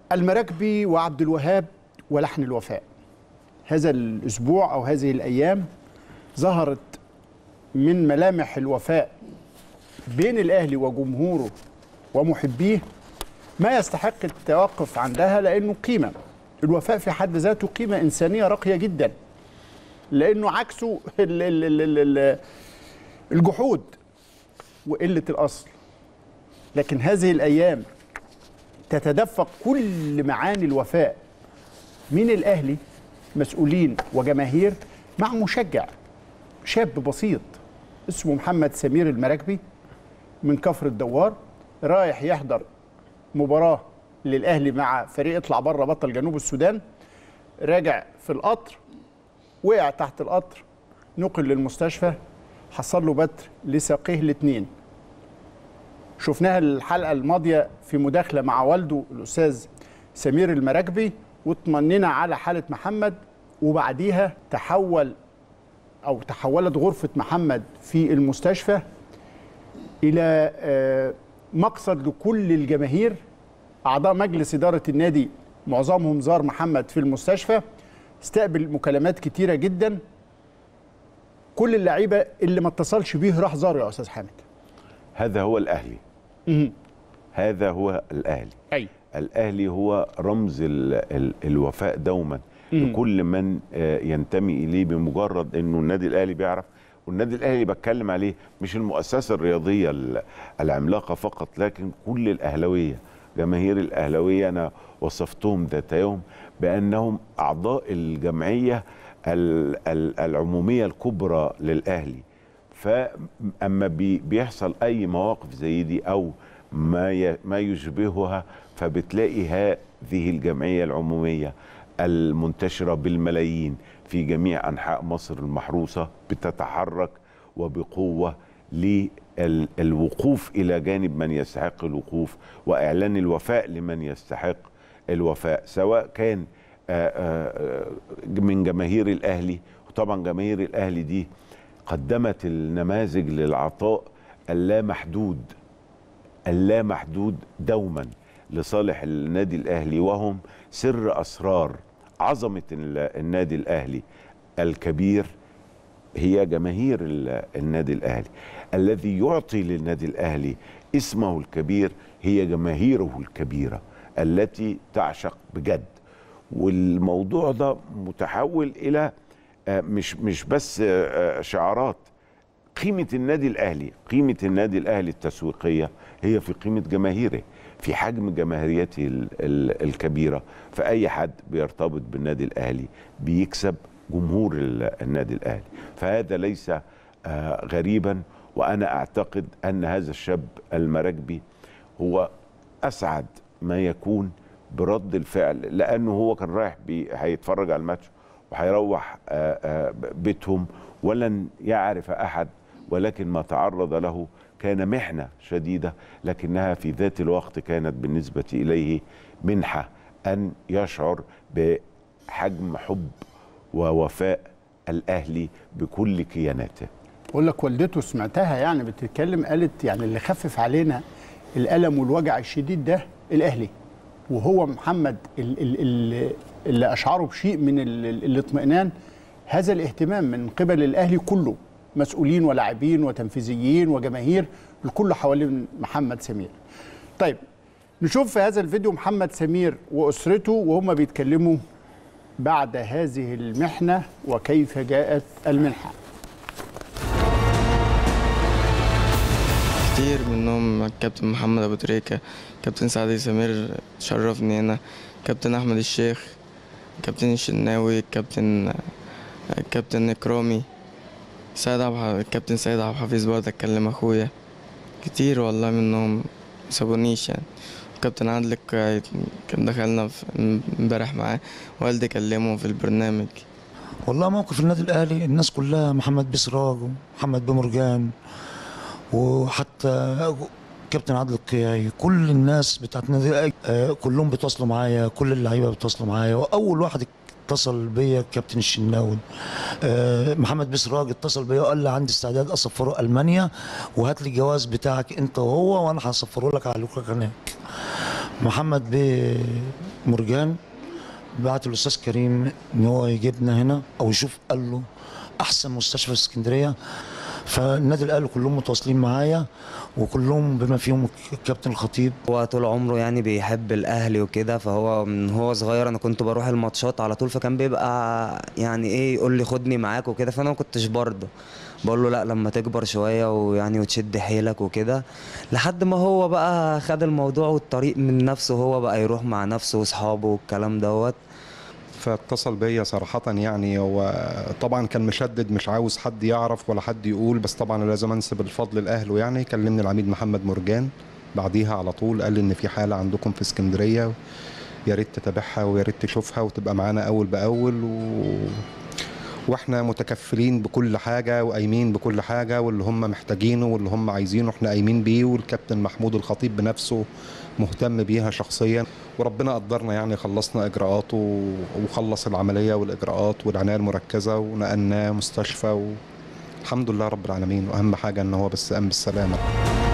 المراكبي وعبد الوهاب ولحن الوفاء هذا الاسبوع او هذه الايام ظهرت من ملامح الوفاء بين الاهلي وجمهوره ومحبيه ما يستحق التوقف عندها لانه قيمه الوفاء في حد ذاته قيمه انسانيه راقيه جدا لانه عكسه ال ال ال ال ال الجحود وقله الاصل لكن هذه الايام تتدفق كل معاني الوفاء من الاهلي مسؤولين وجماهير مع مشجع شاب بسيط اسمه محمد سمير المراكبي من كفر الدوار رايح يحضر مباراه للاهلي مع فريق اطلع بره بطل جنوب السودان راجع في القطر وقع تحت القطر نقل للمستشفى حصل له بتر لساقيه الاثنين شفناها الحلقه الماضيه في مداخله مع والده الاستاذ سمير المراكبي واطمننا على حاله محمد وبعديها تحول او تحولت غرفه محمد في المستشفى الى آه، مقصد لكل الجماهير اعضاء مجلس اداره النادي معظمهم زار محمد في المستشفى استقبل مكالمات كتيره جدا كل اللعيبه اللي ما اتصلش بيه راح زاره يا استاذ حامد هذا هو الاهلي هذا هو الاهلي اي الاهلي هو رمز ال ال الوفاء دوما لكل من آه، ينتمي اليه بمجرد انه النادي الاهلي بيعرف والنادي الاهلي بتكلم عليه مش المؤسسه الرياضيه ال- العملاقه فقط لكن كل الاهلاويه جماهير الاهلاويه انا وصفتهم ذات يوم بانهم اعضاء الجمعيه ال- ال- العموميه الكبرى للاهلي فاما بي بيحصل اي مواقف زي دي او ما ي- ما يشبهها فبتلاقي هذه الجمعيه العموميه المنتشره بالملايين في جميع انحاء مصر المحروسه بتتحرك وبقوه للوقوف الى جانب من يستحق الوقوف واعلان الوفاء لمن يستحق الوفاء سواء كان آه، آه، آه، من جماهير الاهلي وطبعا جماهير الاهلي دي قدمت النماذج للعطاء اللامحدود اللامحدود دوما لصالح النادي الاهلي وهم سر اسرار عظمه ال- النادي الاهلي الكبير هي جماهير ال- النادي الاهلي الذي يعطي للنادي الاهلي اسمه الكبير هي جماهيره الكبيره التي تعشق بجد والموضوع ده متحول الى آه، مش مش بس آه، آه، شعارات قيمة النادي الأهلي قيمة النادي الأهلي التسويقية هي في قيمة جماهيره في حجم جماهيريته ال- ال- الكبيرة فأي حد بيرتبط بالنادي الأهلي بيكسب جمهور ال- النادي الأهلي فهذا ليس آه، غريبا وأنا أعتقد أن هذا الشاب المراكبي هو أسعد ما يكون برد الفعل لأنه هو كان رايح بي- هيتفرج على الماتش وهيروح آه، آه، بيتهم ولن يعرف احد ولكن ما تعرض له كان محنه شديده لكنها في ذات الوقت كانت بالنسبه اليه منحه ان يشعر بحجم حب ووفاء الاهلي بكل كياناته بقول لك والدته سمعتها يعني بتتكلم قالت يعني اللي خفف علينا الالم والوجع الشديد ده الاهلي وهو محمد ال- ال- ال- اللي اشعره بشيء من ال- ال- الاطمئنان هذا الاهتمام من قبل الاهلي كله مسؤولين ولاعبين وتنفيذيين وجماهير الكل حوالين محمد سمير طيب نشوف في هذا الفيديو محمد سمير واسرته وهم بيتكلموا بعد هذه المحنه وكيف جاءت المنحه كتير منهم الكابتن محمد ابو تريكه كابتن سعد سمير شرفني هنا كابتن احمد الشيخ كابتن الشناوي كابتن كابتن اكرامي سيد عبد الح- الكابتن سيد عبد الحفيظ برضه اتكلم اخويا كتير والله منهم مسابونيش يعني كابتن عادل ك- كان دخلنا في امبارح معاه والدي كلمه في البرنامج والله موقف النادي الاهلي الناس كلها محمد بسراج ومحمد بمرجان وحتى كابتن عادل القيعي كل الناس بتاعت النادي الاهلي آه، كلهم بيتواصلوا معايا كل اللعيبه بيتواصلوا معايا واول واحد اتصل بيا كابتن الشناوي آه، محمد بسراج اتصل بيا وقال لي عندي استعداد اسفره المانيا وهات لي الجواز بتاعك انت وهو وانا هسفره لك على لك هناك محمد بيه مرجان بعت الاستاذ كريم ان هو يجيبنا هنا او يشوف قال له احسن مستشفى في اسكندريه فالنادي الاهلي كلهم متواصلين معايا وكلهم بما فيهم الكابتن الخطيب هو طول عمره يعني بيحب الاهلي وكده فهو من هو صغير انا كنت بروح الماتشات على طول فكان بيبقى يعني ايه يقول لي خدني معاك وكده فانا ما كنتش برضه بقول له لا لما تكبر شويه ويعني وتشد حيلك وكده لحد ما هو بقى خد الموضوع والطريق من نفسه هو بقى يروح مع نفسه واصحابه والكلام دوت فاتصل بيا صراحة يعني هو طبعا كان مشدد مش عاوز حد يعرف ولا حد يقول بس طبعا لازم انسب الفضل لاهله يعني كلمني العميد محمد مرجان بعديها على طول قال لي ان في حالة عندكم في اسكندرية يا ريت تتابعها ويا ريت تشوفها وتبقى معانا اول باول و... واحنا متكفلين بكل حاجة وقايمين بكل حاجة واللي هم محتاجينه واللي هم عايزينه احنا قايمين بيه والكابتن محمود الخطيب بنفسه مهتم بيها شخصيا وربنا قدرنا يعني خلصنا اجراءاته وخلص العمليه والاجراءات والعنايه المركزه ونقلناه مستشفى والحمد لله رب العالمين واهم حاجه ان هو بس قام بالسلامه